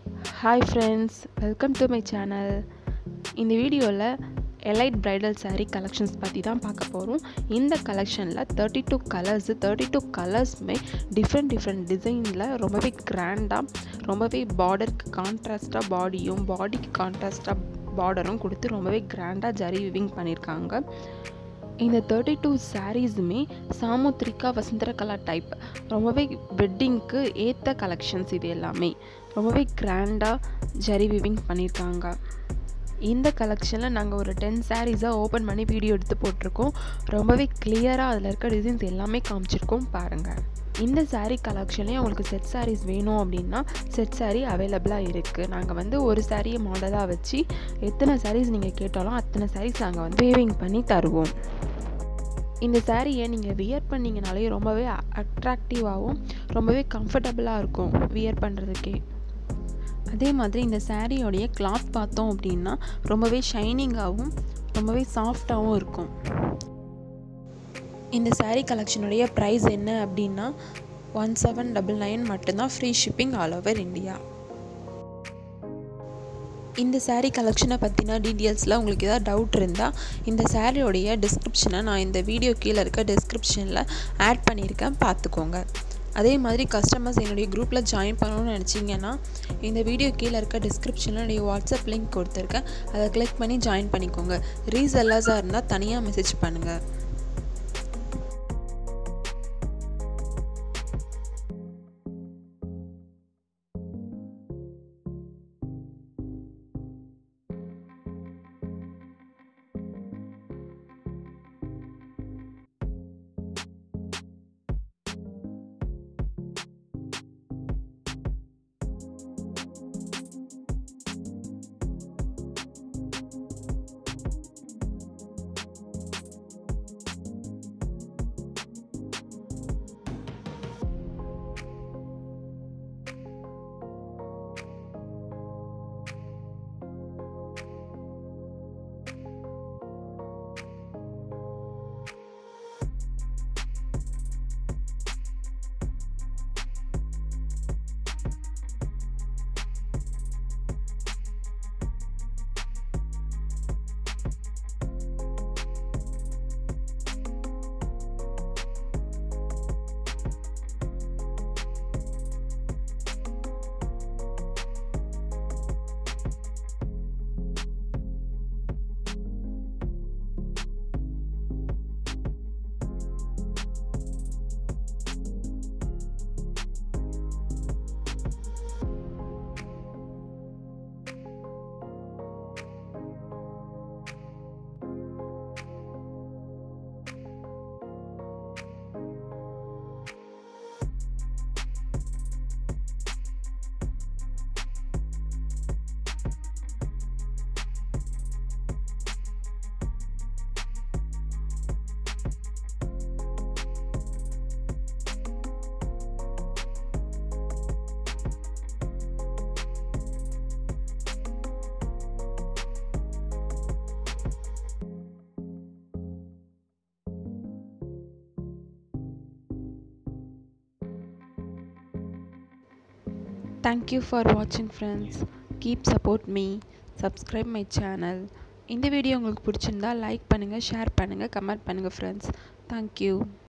hi friends welcome to my channel இந்த வீடியோவில் elite bridal saree collections பற்றி தான் பார்க்க போகிறோம் இந்த கலெக்ஷனில் thirty two colours thirty two கலர்ஸுமே டிஃப்ரெண்ட் டிஃப்ரெண்ட் டிசைனில் ரொம்பவே கிராண்டாக ரொம்பவே பார்டருக்கு கான்ட்ராஸ்ட்டாக பாடியும் பாடிக்கு கான்ட்ராஸ்ட்டாக பார்டரும் கொடுத்து ரொம்பவே கிராண்டாக ஜரி விவிங் பண்ணியிருக்காங்க இந்த தேர்ட்டி டூ சாரீஸுமே சாமுத்ரிகா வசுந்தர கலா டைப் ரொம்பவே வெட்டிங்க்கு ஏற்ற கலெக்ஷன்ஸ் இது எல்லாமே ரொம்பவே கிராண்டாக ஜரி விவிங் பண்ணியிருக்காங்க இந்த கலெக்ஷனில் நாங்கள் ஒரு டென் சாரீஸாக ஓப்பன் பண்ணி வீடியோ எடுத்து போட்டிருக்கோம் ரொம்பவே கிளியராக அதில் இருக்க டிசைன்ஸ் எல்லாமே காமிச்சிருக்கோம் பாருங்கள் இந்த saree கலெக்ஷன்லேயே உங்களுக்கு செட் sarees வேணும் அப்படின்னா செட் saree அவைலபிளாக இருக்குது நாங்கள் வந்து ஒரு சாரியை மாடலாக வச்சு எத்தனை sarees நீங்கள் கேட்டாலும் அத்தனை sarees நாங்கள் வந்து வேவிங் பண்ணி தருவோம் இந்த சாரியை நீங்கள் வியர் பண்ணிங்கனாலே ரொம்பவே அட்ராக்டிவாகவும் ரொம்பவே கம்ஃபர்டபுளாக இருக்கும் வியர் பண்ணுறதுக்கே அதே மாதிரி இந்த சாரியோடைய கிளாத் பார்த்தோம் அப்படின்னா ரொம்பவே ஷைனிங்காகவும் ரொம்பவே சாஃப்டாகவும் இருக்கும் இந்த saree கலெக்ஷனுடைய ப்ரைஸ் என்ன அப்படின்னா ஒன் செவன் டபுள் நைன் மட்டும்தான் free shipping all over India இந்த saree கலெக்ஷனை பற்றின டீட்டெயில்ஸில் உங்களுக்கு ஏதாவது டவுட் இருந்தால் இந்த சாரியோடைய டிஸ்கிரிப்ஷனை நான் இந்த வீடியோ கீழே இருக்க டிஸ்கிரிப்ஷனில் ஆட் பண்ணியிருக்கேன் பார்த்துக்கோங்க அதே மாதிரி கஸ்டமர்ஸ் என்னுடைய குரூப்பில் ஜாயின் பண்ணணும்னு நினச்சிங்கன்னா இந்த வீடியோ கீழே இருக்க டிஸ்கிரிப்ஷனில் என்னுடைய வாட்ஸ்அப் லிங்க் கொடுத்துருக்கேன் அதை கிளிக் பண்ணி ஜாயின் பண்ணிக்கோங்க ரீசெல்லர்ஸாக இருந்தால் தனியாக மெசேஜ் பண்ணுங்கள் தேங்க் யூ ஃபார் வாட்சிங் friends keep support me subscribe my channel இந்த வீடியோ உங்களுக்கு பிடிச்சிருந்தா லைக் பண்ணுங்கள் ஷேர் பண்ணுங்கள் கமெண்ட் பண்ணுங்கள் ஃப்ரெண்ட்ஸ் தேங்க்யூ